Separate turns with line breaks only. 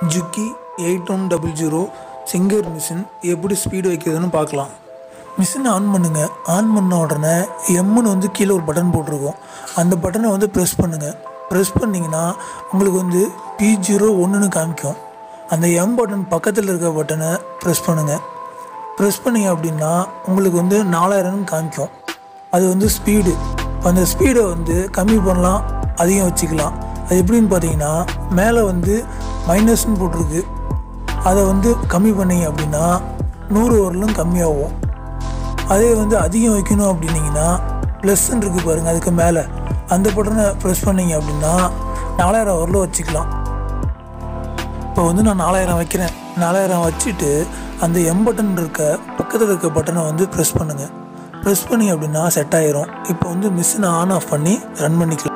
ஜுக்கி eight one double zero Singer machine எப்படி speed வைக்கிறதுன்னு பார்க்கலாம் மிஷினை ஆன் பண்ணுங்க ஆன் பண்ண உடனே எம்முன்னு வந்து கீழே ஒரு பட்டன் போட்டிருக்கும் அந்த பட்டனை வந்து ப்ரெஸ் பண்ணுங்கள் ப்ரெஸ் பண்ணிங்கன்னா உங்களுக்கு வந்து பி ஜீரோ ஒன்றுன்னு காமிக்கும் அந்த எம் பட்டன் பக்கத்தில் இருக்க பட்டனை ப்ரெஸ் பண்ணுங்கள் ப்ரெஸ் பண்ணீங்க அப்படின்னா உங்களுக்கு வந்து நாலாயிரம்னு காமிக்கும் அது வந்து ஸ்பீடு அந்த ஸ்பீடை வந்து கம்மி பண்ணலாம் அதிகம் வச்சுக்கலாம் அது எப்படின்னு பார்த்தீங்கன்னா மேலே வந்து மைனஸ்னு போட்டிருக்கு அதை வந்து கம்மி பண்ணீங்க அப்படின்னா நூறு வரலும் கம்மியாகும் அதே வந்து அதிகம் வைக்கணும் அப்படின்னீங்கன்னா ப்ளஸ்ன்னு இருக்குது பாருங்கள் அதுக்கு மேலே அந்த பட்டனை ப்ரெஸ் பண்ணீங்க அப்படின்னா நாலாயிரம் வரலும் வச்சுக்கலாம் இப்போ வந்து நான் நாலாயிரம் வைக்கிறேன் நாலாயிரம் வச்சுட்டு அந்த எம் பட்டன் இருக்க பக்கத்தில் இருக்க பட்டனை வந்து ப்ரெஸ் பண்ணுங்கள் ப்ரெஸ் பண்ணி அப்படின்னா செட் ஆயிரும் இப்போ வந்து மிஷினை ஆன் ஆஃப் பண்ணி ரன் பண்ணிக்கலாம்